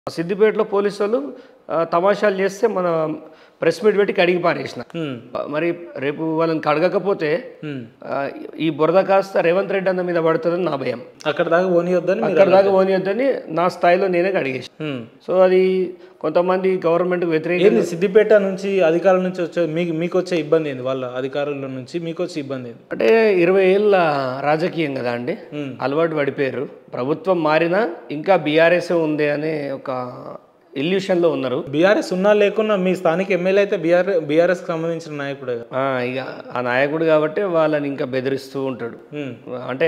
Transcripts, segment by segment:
సిద్దిపేటలో పోలీసు వాళ్ళు ఆ, తమాషాలు చేస్తే మన ప్రెస్ మీట్ పెట్టి కడిగి పారేసిన హ్మ్. మరి రేపు వాళ్ళని కడగకపోతే హ్మ్. ఆ, ఈ బురద కాస్త రేవంత్ రెడ్డి అన్న మీద పడుతుందని నా భయం అక్కడ దాకా పోనీయొద్దని మీరు అక్కడ దాకా పోనీయొద్దని నా స్థాయిలో నేనే కడిగేసి హ్మ్. సో అది కొంతమంది గవర్నమెంట్ వ్యతిరేక ఏంది సిద్దిపేట నుంచి అధికారుల నుంచి వచ్చే మీకు మీకు వచ్చే ఇబ్బంది ఏంది వాళ్ళ అధికారుల నుంచి మీకు వచ్చే ఇబ్బంది ఏంది అంటే ఇరవై ఏళ్ళ రాజకీయం కదా అండి హ్మ్. అలవాటు పడిపోయారు ప్రభుత్వం మారినా ఇంకా బీఆర్ఎస్ ఉంది అనే ఒక ఇల్యూషన్లో ఉన్నారు బీఆర్ఎస్ ఉన్నా లేకున్నా మీ స్థానిక ఎమ్మెల్యే అయితే బీఆర్ బీఆర్ఎస్కి సంబంధించిన నాయకుడే కదా ఆ, ఇక ఆ నాయకుడు కాబట్టి వాళ్ళని ఇంకా బెదిరిస్తూ ఉంటాడు హ్మ్. అంటే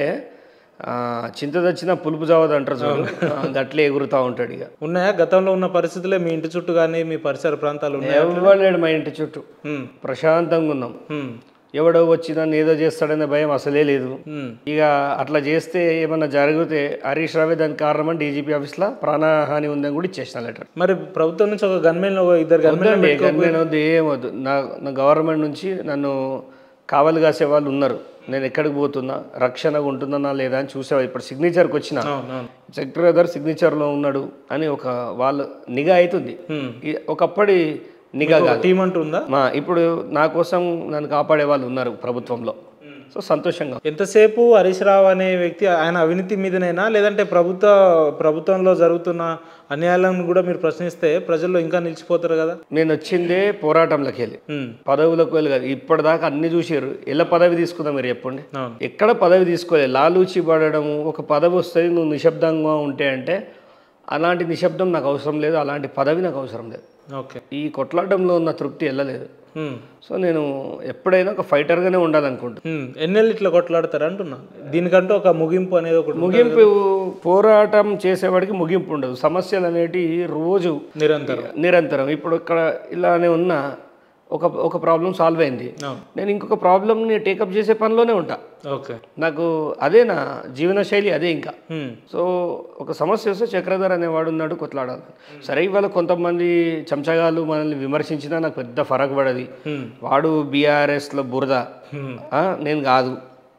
ఆ, చింత తెచ్చిన పులుపు చావదు అంటారు చూడు ఆ, గట్లే ఎగురుతూ ఉంటాడు ఇక ఉన్నాయా గతంలో ఉన్న పరిస్థితులే మీ ఇంటి చుట్టూ కానీ మీ పరిసర ప్రాంతాలు ఉన్నాయా ఎవరు లేడు మా ఇంటి చుట్టూ హ్మ్. ప్రశాంతంగా ఉన్నాం హ్మ్. ఎవడో వచ్చి నన్ను ఏదో చేస్తాడనే భయం అసలే లేదు హ్మ్. ఇక అట్లా చేస్తే ఏమన్నా జరిగితే హరీష్ రావే దానికి కారణం డీజీపీ ఆఫీస్లో ప్రాణహాని ఉందని కూడా ఇచ్చేసిన లెటర్ మరి ప్రభుత్వం నుంచి ఒక గన్మెన్ ఒక ఇద్దరు గన్మెన్ వద్దండి గవర్నమెంట్ వద్దు ఏమొద్దు నా నా గవర్నమెంట్ నుంచి నన్ను కావలి కాసే వాళ్ళు ఉన్నారు నేను ఎక్కడికి పోతున్నా రక్షణగా ఉంటుందన్నా లేదా అని చూసా ఇప్పుడు సిగ్నేచర్కి వచ్చిన అవునవును సెక్రటరీ గారు సిగ్నేచర్లో ఉన్నాడు అని ఒక వాళ్ళ నిఘా అవుతుంది ఈ- ఒకప్పటి నిఘా కాదు టీం అంటూ ఉందా మా ఇప్పుడు నా కోసం నన్ను కాపాడే వాళ్ళు ఉన్నారు ప్రభుత్వంలో సో సంతోషంగా ఎంతసేపు హరీష్ రావు అనే వ్యక్తి ఆయన అవినీతి మీదనేనా లేదంటే ప్రభుత్వ ప్రభుత్వంలో జరుగుతున్న అన్యాయాలను కూడా మీరు ప్రశ్నిస్తే ప్రజల్లో ఇంకా నిలిచిపోతారు కదా నేను వచ్చిందే పోరాటంలోకి వెళ్ళి హ్మ్. పదవులకు వెళ్ళి కాదు ఇప్పటిదాకా అన్ని చూసారు ఎలా పదవి తీసుకుందాం మీరు చెప్పండి అవును ఎక్కడ పదవి తీసుకోలేదు లాలూచి పడడం ఒక పదవి వస్తుంది నువ్వు నిశ్శబ్దంగా ఉంటే అంటే అలాంటి నిశ్శబ్దం నాకు అవసరం లేదు అలాంటి పదవి నాకు అవసరం లేదు ఓకే ఈ కొట్లాటంలో ఉన్న తృప్తి వెళ్ళలేదు హ్మ్. సో నేను ఎప్పుడైనా ఒక ఫైటర్గానే ఉండాలనుకుంటున్నాను హ్మ్. ఎన్నెళ్ళు ఇట్లా కొట్లాడతారు అంటున్నా దీనికంటూ ఒక ముగింపు అనేది ఒకటి ఉంటుంది. ముగింపు పోరాటం చేసేవాడికి ముగింపు ఉండదు సమస్యలు అనేటివి రోజు నిరంతరం నిరంతరం ఇప్పుడు ఇక్కడ ఇలానే ఉన్న ఒక ఒక ప్రాబ్లం సాల్వ్ అయింది అవును నేను ఇంకొక ప్రాబ్లమ్ని టేకప్ చేసే పనిలోనే ఉంటా ఓకే నాకు అదే నా జీవన శైలి అదే ఇంకా హ్మ్. సో ఒక సమస్య వస్తే చక్రధర్ అనేవాడు ఉన్నాడు కొట్లాడాలి సరే ఇవాళ కొంతమంది చెంచగాళ్ళు మనల్ని విమర్శించినా నాకు పెద్ద ఫరక్ పడది హ్మ్. వాడు బీఆర్ఎస్లో బురద హ్మ్. ఆ, నేను కాదు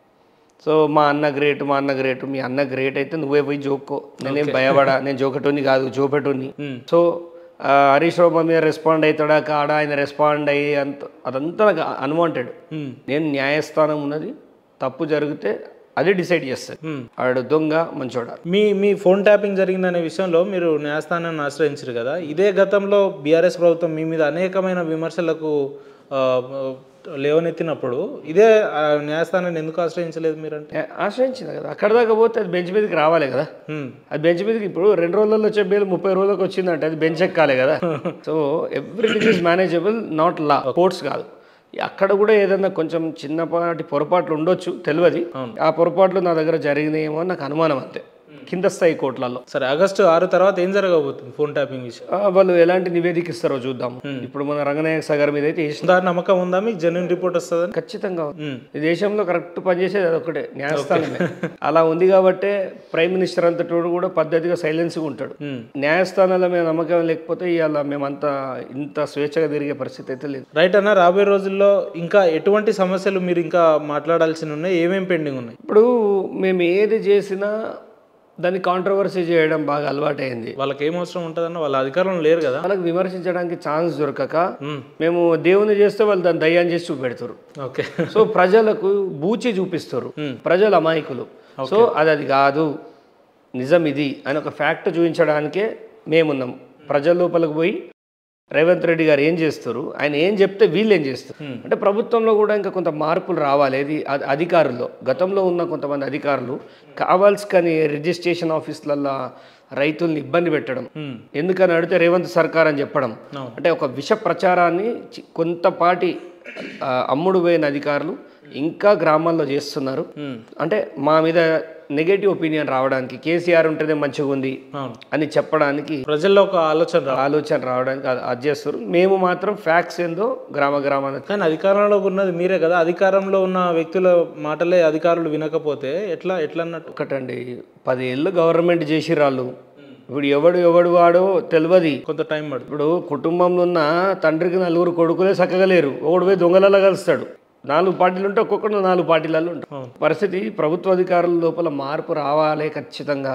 సో మా అన్న గ్రేట్ మా అన్న గ్రేట్ మీ అన్న గ్రేట్ అయితే నువ్వే పోయి జోక్కో నేనేం భయపడా నేను జోకటోని కాదు జోపెటోని హ్మ్. సో ఆ, హరీష్ రావు మా మీద రెస్పాండ్ అవుతాడా కాడా ఆయన రెస్పాండ్ అయ్యి అంత అదంతా నాకు అన్వాంటెడ్ హ్మ్. నేను న్యాయస్థానం ఉన్నది తప్పు జరిగితే అదే డిసైడ్ చేస్తుంది హ్మ్. ఆడు దొంగ మంచోడ మీ మీ ఫోన్ ట్యాపింగ్ జరిగిందనే విషయంలో మీరు న్యాయస్థానాన్ని ఆశ్రయించారు కదా ఇదే గతంలో బీఆర్ఎస్ ప్రభుత్వం మీ మీద అనేకమైన విమర్శలకు ఆ, లేవనెత్తినప్పుడు ఇదే ఆ, న్యాయస్థానాన్ని ఎందుకు ఆశ్రయించలేదు మీరంటే ఆశ్రయించింది కదా అక్కడ దాకా పోతే అది బెంచ్ మీదకి రావాలి కదా హ్మ్. అది బెంచ్ మీదకి ఇప్పుడు రెండు రోజులలో వచ్చే బెయిల్ ముప్పై రోజులకు వచ్చిందంటే అది బెంచ్ ఎక్కాలి కదా so everything is manageable not law courts కాదు అక్కడ కూడా ఏదైనా కొంచెం చిన్నపాటి పొరపాట్లు ఉండొచ్చు తెలియదు ఆ పొరపాట్లు నా దగ్గర జరిగినాయేమో అని నాకు అనుమానం అంతే కింద స్థాయి కోర్టులలో సరే ఆగస్టు ఆరు తర్వాత ఏం జరగబోతుంది ఫోన్ ట్యాపింగ్ విషయం ఆ, వాళ్ళు ఎలాంటి నివేదిక ఇస్తారో చూద్దాం ఇప్పుడు మన రంగనాయక సాగర్ మీద అయితే వేసిన దాని నమ్మకం ఉందా మీకు జెన్యున్ రిపోర్ట్ వస్తుందని ఖచ్చితంగా హ్మ్. ఈ దేశంలో కరెక్ట్ పనిచేసేది అదొకటే న్యాయస్థానమే అలా ఉంది కాబట్టే ప్రైమ్ మినిస్టర్ అంతటోడు కూడా పద్ధతిగా సైలెన్స్గా ఉంటాడు హ్మ్. న్యాయస్థానాల మీద నమ్మకం లేకపోతే ఇవాళ మేమంతా ఇంత స్వేచ్ఛగా తిరిగే పరిస్థితి అయితే లేదు రైట్ అన్న రాబోయే రోజుల్లో ఇంకా ఎటువంటి సమస్యలు మీరు ఇంకా మాట్లాడాల్సి ఉన్నాయి ఏమేమి పెండింగ్ ఉన్నాయి ఇప్పుడు మేము ఏది చేసినా దాన్ని కాంట్రవర్సీ చేయడం బాగా అలవాటైంది వాళ్ళకి ఏం అవసరం ఉంటుందన్న వాళ్ళ అధికారంలో లేరు కదా వాళ్ళకి విమర్శించడానికి ఛాన్స్ దొరకక హ్మ్. మేము దేవుని చేస్తే వాళ్ళు దాన్ని దయ్యాన్ని చేసి చూపెడతారు ఓకే సో ప్రజలకు బూచి చూపిస్తారు ప్రజలు అమాయకులు సో అది అది కాదు నిజం ఇది అని ఒక ఫ్యాక్ట్ చూపించడానికే మేమున్నాం ప్రజల లోపలికి పోయి రేవంత్ రెడ్డి గారు ఏం చేస్తారు ఆయన ఏం చెప్తే వీళ్ళు ఏం చేస్తారు అంటే ప్రభుత్వంలో కూడా ఇంకా కొంత మార్పులు రావాలి ఇది అధ- అధికారుల్లో గతంలో ఉన్న కొంతమంది అధికారులు కావాల్సి కానీ రిజిస్ట్రేషన్ ఆఫీసులల్లో రైతుల్ని ఇబ్బంది పెట్టడం హ్మ్. ఎందుకని అడిగితే రేవంత్ సర్కార్ అని చెప్పడం అవును. అంటే ఒక విష ప్రచారాన్ని చి- కొంతపాటి ఆ, అమ్ముడు పోయిన అధికారులు ఇంకా గ్రామాల్లో చేస్తున్నారు హ్మ్. అంటే మా మీద నెగటివ్ ఒపీనియన్ రావడానికి కేసీఆర్ ఉంటేనే మంచిగా ఉంది అవును అని చెప్పడానికి ప్రజల్లో ఒక ఆలోచన రా ఆలోచన రావడానికి అది- అది చేస్తారు మేము మాత్రం ఫ్యాక్ట్స్ ఏందో గ్రామ గ్రామాన కానీ అధికారంలో ఉన్నది మీరే కదా అధికారంలో ఉన్న వ్యక్తుల మాటలే అధికారులు వినకపోతే ఎట్లా ఎట్లా అన్నట్టు ఒకటండి పది ఏళ్ళు గవర్నమెంట్ చేసిరాళ్ళు ఇప్పుడు ఎవడు ఎవడు వాడో తెలియదు కొంత టైం పడుతుంది ఇప్పుడు కుటుంబంలో ఉన్న తండ్రికి నలుగురు కొడుకులే చక్కగా లేరు ఒకడు పోయి దొంగలలో కలుస్తాడు నాలుగు పార్టీలు ఉంటే ఒక్కొక్కడు నాలుగు పార్టీలలో ఉంటాడు పరిస్థితి ప్రభుత్వ అధికారుల లోపల మార్పు రావాలి ఖచ్చితంగా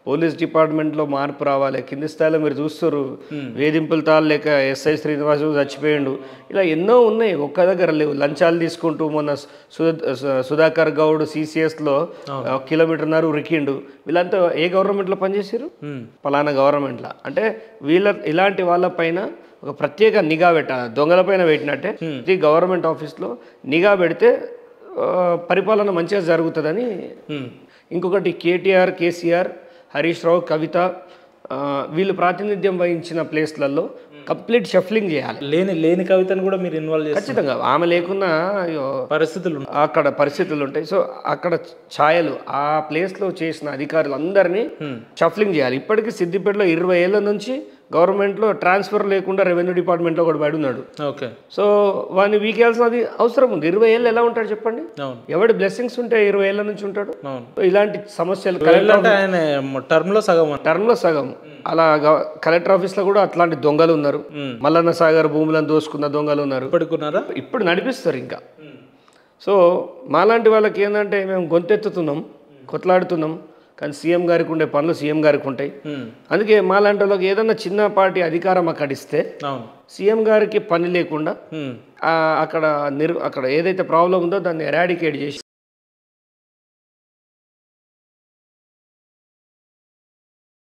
పోలీస్ డిపార్ట్మెంట్లో మార్పు రావాలి కింది స్థాయిలో మీరు చూస్తారు వేధింపులు తాళలేక ఎస్ఐ శ్రీనివాసు చచ్చిపోయిండు ఇలా ఎన్నో ఉన్నాయి ఒక్క దగ్గర లేవు లంచాలు తీసుకుంటూ మొన్న సుధా సు- సుధాకర్ గౌడ్ సిసిఎస్లో కిలోమీటర్న్నర ఉరికిండు వీళ్ళంతా ఏ గవర్నమెంట్లో పనిచేసారు పలానా గవర్నమెంట్లో అంటే వీళ్ళ ఇలాంటి వాళ్ళ పైన ఒక ప్రత్యేక నిఘా పెట్టాలి దొంగల పైన పెట్టినట్టే ఈ గవర్నమెంట్ ఆఫీస్లో నిఘా పెడితే ఆ, పరిపాలన మంచిగా జరుగుతుందని ఇంకొకటి కేటీఆర్ కేసీఆర్ హరీష్ రావు కవిత ఆ, వీళ్ళు ప్రాతినిధ్యం వహించిన ప్లేస్లలో కంప్లీట్ షఫ్లింగ్ చేయాలి లేని లేని కవితను కూడా మీరు ఇన్వాల్వ్ చేస్తారు ఖచ్చితంగా ఆమె లేకున్నా అయ్యో పరిస్థితులు ఉన్నాయి. అక్కడ పరిస్థితులు ఉంటాయి సో అక్కడ ఛాయలు ఆ ప్లేస్లో చేసిన అధికారులు అందరినీ షఫ్లింగ్ చేయాలి ఇప్పటికీ సిద్దిపేటలో ఇరవై ఏళ్ళ నుంచి గవర్నమెంట్లో ట్రాన్స్ఫర్ లేకుండా రెవెన్యూ డిపార్ట్మెంట్లో ఒకటి పడి ఉన్నాడు ఓకే సో వాడిని వీకేయాల్సినది అవసరం ఉంది ఇరవై ఏళ్ళు ఎలా ఉంటాడు చెప్పండి అవును ఎవడి బ్లెస్సింగ్స్ ఉంటే ఇరవై ఏళ్ళ నుంచి ఉంటాడు అవును సో ఇలాంటి సమస్యలు అంటే ఆయన టర్మ్ లో సగం అన్న. టర్మ్లో సగం అలా గవ- కలెక్టర్ ఆఫీస్లో కూడా అట్లాంటి దొంగలు ఉన్నారు మల్లన్న సాగర్ భూములను దోసుకున్న దొంగలు ఉన్నారు ఇప్పటికున్నారా ఇప్పుడు నడిపిస్తారు ఇంకా సో మాలాంటి వాళ్ళకి ఏంటంటే మేము గొంతెత్తుతున్నాం కొట్లాడుతున్నాం కానీ సీఎం గారికి ఉండే పనులు సీఎం గారికి ఉంటాయి ఉమ్. అందుకే మాలాంటి వాళ్ళకి ఏదన్నా చిన్నపాటి అధికారం అక్కడ ఇస్తే అవును సీఎం గారికి పని లేకుండా ఉమ్. ఆ, అక్కడ నిర్ అక్కడ ఏదైతే ప్రాబ్లం ఉందో దాన్ని ఎరాడికేట్ చేసి